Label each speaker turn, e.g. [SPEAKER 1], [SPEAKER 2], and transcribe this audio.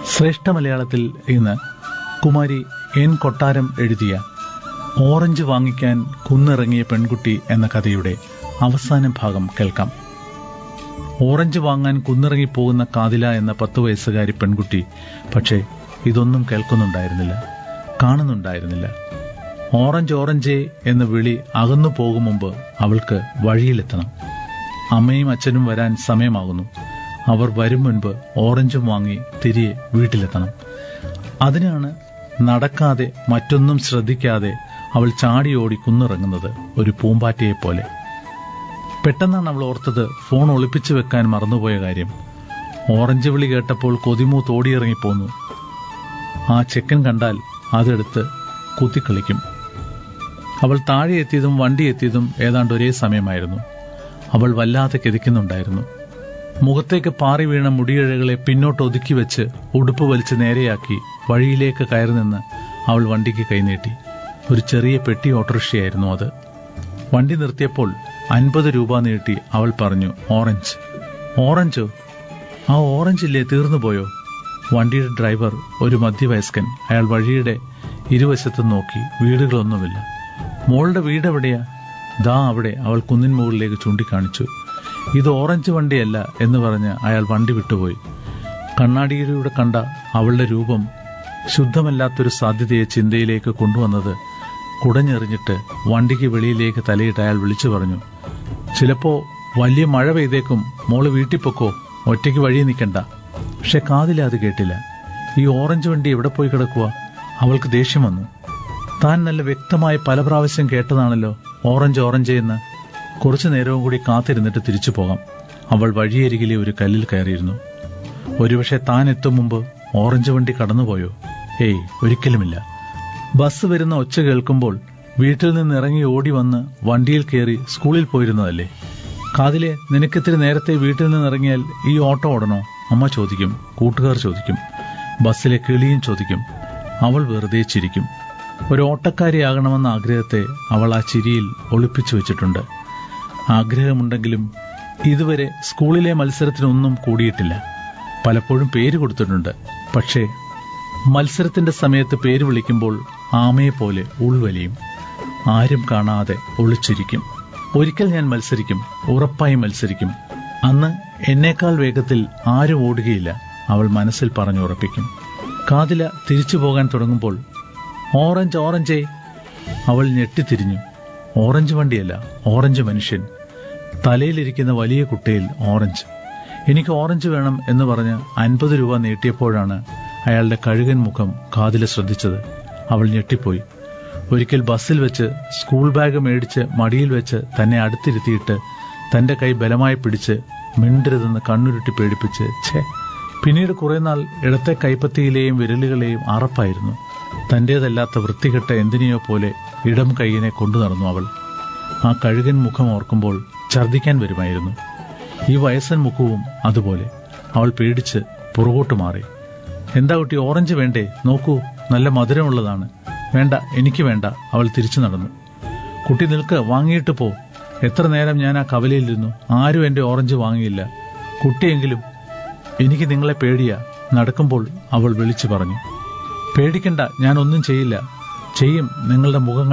[SPEAKER 1] ശ്രേഷ്ഠ മലയാളത്തിൽ ഇന്ന് കുമാരി എൻ കൊട്ടാരം എഴുതിയ ഓറഞ്ച് വാങ്ങിക്കാൻ കുന്നിറങ്ങിയ പെൺകുട്ടി എന്ന കഥയുടെ അവസാന ഭാഗം കേൾക്കാം ഓറഞ്ച് വാങ്ങാൻ കുന്നിറങ്ങി പോകുന്ന കാതില എന്ന പത്തു വയസ്സുകാരി പെൺകുട്ടി പക്ഷേ ഇതൊന്നും കേൾക്കുന്നുണ്ടായിരുന്നില്ല കാണുന്നുണ്ടായിരുന്നില്ല ഓറഞ്ച് ഓറഞ്ചേ എന്ന് വിളി അകന്നു പോകും മുമ്പ് അവൾക്ക് വഴിയിലെത്തണം അമ്മയും അച്ഛനും വരാൻ സമയമാകുന്നു അവർ വരും മുൻപ് ഓറഞ്ചും വാങ്ങി തിരികെ വീട്ടിലെത്തണം അതിനാണ് നടക്കാതെ മറ്റൊന്നും ശ്രദ്ധിക്കാതെ അവൾ ചാടിയോടി കുന്നിറങ്ങുന്നത് ഒരു പൂമ്പാറ്റയെപ്പോലെ പെട്ടെന്നാണ് അവൾ ഓർത്തത് ഫോൺ ഒളിപ്പിച്ചു വെക്കാൻ മറന്നുപോയ കാര്യം ഓറഞ്ച് വിളി കേട്ടപ്പോൾ കൊതിമൂ തോടിയിറങ്ങിപ്പോന്നു ആ ചെക്കൻ കണ്ടാൽ അതെടുത്ത് കുത്തിക്കളിക്കും അവൾ താഴെ എത്തിയതും വണ്ടി എത്തിയതും ഏതാണ്ട് ഒരേ സമയമായിരുന്നു അവൾ വല്ലാതെ കിതയ്ക്കുന്നുണ്ടായിരുന്നു മുഖത്തേക്ക് പാറി വീണ മുടിയിഴകളെ പിന്നോട്ട് ഒതുക്കി വെച്ച് ഉടുപ്പ് വലിച്ച് നേരെയാക്കി വഴിയിലേക്ക് കയറി നിന്ന് അവൾ വണ്ടിക്ക് കൈനീട്ടി ഒരു ചെറിയ പെട്ടി ഓട്ടോറിക്ഷയായിരുന്നു അത് വണ്ടി നിർത്തിയപ്പോൾ അൻപത് രൂപ നീട്ടി അവൾ പറഞ്ഞു ഓറഞ്ച് ഓറഞ്ചോ ആ ഓറഞ്ച് ഇല്ലേ തീർന്നു പോയോ വണ്ടിയുടെ ഡ്രൈവർ ഒരു മധ്യവയസ്കൻ അയാൾ വഴിയുടെ ഇരുവശത്തും നോക്കി വീടുകളൊന്നുമില്ല മോളുടെ വീട് എവിടെയാ ദാ അവിടെ അവൾ കുന്നിൻ മുകളിലേക്ക് ചൂണ്ടിക്കാണിച്ചു ഇത് ഓറഞ്ച് വണ്ടിയല്ല എന്ന് പറഞ്ഞ് അയാൾ വണ്ടി വിട്ടുപോയി കണ്ണാടിയിലൂടെ കണ്ട അവളുടെ രൂപം ശുദ്ധമല്ലാത്തൊരു സാധ്യതയെ ചിന്തയിലേക്ക് കൊണ്ടുവന്നത് കുടഞ്ഞെറിഞ്ഞിട്ട് വണ്ടിക്ക് വെളിയിലേക്ക് തലയിട്ട് അയാൾ വിളിച്ചു പറഞ്ഞു ചിലപ്പോ വലിയ മഴ പെയ്തേക്കും മോള് വീട്ടിൽ പൊക്കോ ഒറ്റയ്ക്ക് വഴി നിൽക്കണ്ട പക്ഷെ കാതില അത് കേട്ടില്ല ഈ ഓറഞ്ച് വണ്ടി എവിടെ പോയി കിടക്കുക അവൾക്ക് ദേഷ്യം വന്നു താൻ നല്ല വ്യക്തമായി പല പ്രാവശ്യം കേട്ടതാണല്ലോ ഓറഞ്ച് ഓറഞ്ച് എന്ന് കുറച്ചു നേരവും കൂടി കാത്തിരുന്നിട്ട് തിരിച്ചു പോകാം അവൾ വഴിയരികിലെ ഒരു കല്ലിൽ കയറിയിരുന്നു ഒരുപക്ഷെ താൻ എത്തും മുമ്പ് ഓറഞ്ച് വണ്ടി കടന്നുപോയോ ഏയ് ഒരിക്കലുമില്ല ബസ് വരുന്ന ഒച്ച കേൾക്കുമ്പോൾ വീട്ടിൽ നിന്ന് ഇറങ്ങി ഓടി വന്ന് വണ്ടിയിൽ കയറി സ്കൂളിൽ പോയിരുന്നതല്ലേ കാതിലെ നിനക്കിത്തിരി നേരത്തെ വീട്ടിൽ നിന്ന് ഇറങ്ങിയാൽ ഈ ഓട്ടോ ഓടണോ അമ്മ ചോദിക്കും കൂട്ടുകാർ ചോദിക്കും ബസ്സിലെ കിളിയും ചോദിക്കും അവൾ വെറുതെ ചിരിക്കും ഒരു ഓട്ടക്കാരിയാകണമെന്ന ആഗ്രഹത്തെ അവൾ ആ ചിരിയിൽ ഒളിപ്പിച്ചു വെച്ചിട്ടുണ്ട് ആഗ്രഹമുണ്ടെങ്കിലും ഇതുവരെ സ്കൂളിലെ മത്സരത്തിനൊന്നും കൂടിയിട്ടില്ല പലപ്പോഴും പേര് കൊടുത്തിട്ടുണ്ട് പക്ഷേ മത്സരത്തിന്റെ സമയത്ത് പേര് വിളിക്കുമ്പോൾ ആമയെപ്പോലെ ഉൾവലിയും ആരും കാണാതെ ഒളിച്ചിരിക്കും ഒരിക്കൽ ഞാൻ മത്സരിക്കും ഉറപ്പായി മത്സരിക്കും അന്ന് എന്നേക്കാൾ വേഗത്തിൽ ആരും ഓടുകയില്ല അവൾ മനസ്സിൽ പറഞ്ഞുറപ്പിക്കും കാതില തിരിച്ചു പോകാൻ തുടങ്ങുമ്പോൾ ഓറഞ്ച് ഓറഞ്ചേ അവൾ ഞെട്ടിത്തിരിഞ്ഞു ഓറഞ്ച് വണ്ടിയല്ല ഓറഞ്ച് മനുഷ്യൻ തലയിലിരിക്കുന്ന വലിയ കുട്ടയിൽ ഓറഞ്ച് എനിക്ക് ഓറഞ്ച് വേണം എന്ന് പറഞ്ഞ് അൻപത് രൂപ നീട്ടിയപ്പോഴാണ് അയാളുടെ കഴുകൻ മുഖം കാതിലെ ശ്രദ്ധിച്ചത് അവൾ ഞെട്ടിപ്പോയി ഒരിക്കൽ ബസ്സിൽ വെച്ച് സ്കൂൾ ബാഗ് മേടിച്ച് മടിയിൽ വെച്ച് തന്നെ അടുത്തിരുത്തിയിട്ട് തന്റെ കൈ ബലമായി പിടിച്ച് മിണ്ടരുതെന്ന് കണ്ണുരുട്ടി പേടിപ്പിച്ച് ഛേ പിന്നീട് കുറെ നാൾ ഇടത്തെ കൈപ്പത്തിയിലെയും വിരലുകളെയും അറപ്പായിരുന്നു തന്റേതല്ലാത്ത വൃത്തികെട്ട എന്തിനെയോ പോലെ ഇടം കൈയിനെ കൊണ്ടു നടന്നു അവൾ ആ കഴുകൻ മുഖം ഓർക്കുമ്പോൾ ഛർദിക്കാൻ വരുമായിരുന്നു ഈ വയസ്സൻ മുഖവും അതുപോലെ അവൾ പേടിച്ച് പുറകോട്ട് മാറി എന്താ കുട്ടി ഓറഞ്ച് വേണ്ടേ നോക്കൂ നല്ല മധുരമുള്ളതാണ് വേണ്ട എനിക്ക് വേണ്ട അവൾ തിരിച്ചു നടന്നു കുട്ടി നിൽക്ക് വാങ്ങിയിട്ട് പോ എത്ര നേരം ഞാൻ ആ കവലയിലിരുന്നു ആരും എന്റെ ഓറഞ്ച് വാങ്ങിയില്ല കുട്ടിയെങ്കിലും എനിക്ക് നിങ്ങളെ പേടിയാ നടക്കുമ്പോൾ അവൾ വിളിച്ചു പറഞ്ഞു പേടിക്കണ്ട ഞാൻ ഒന്നും ചെയ്യില്ല ചെയ്യും നിങ്ങളുടെ മുഖം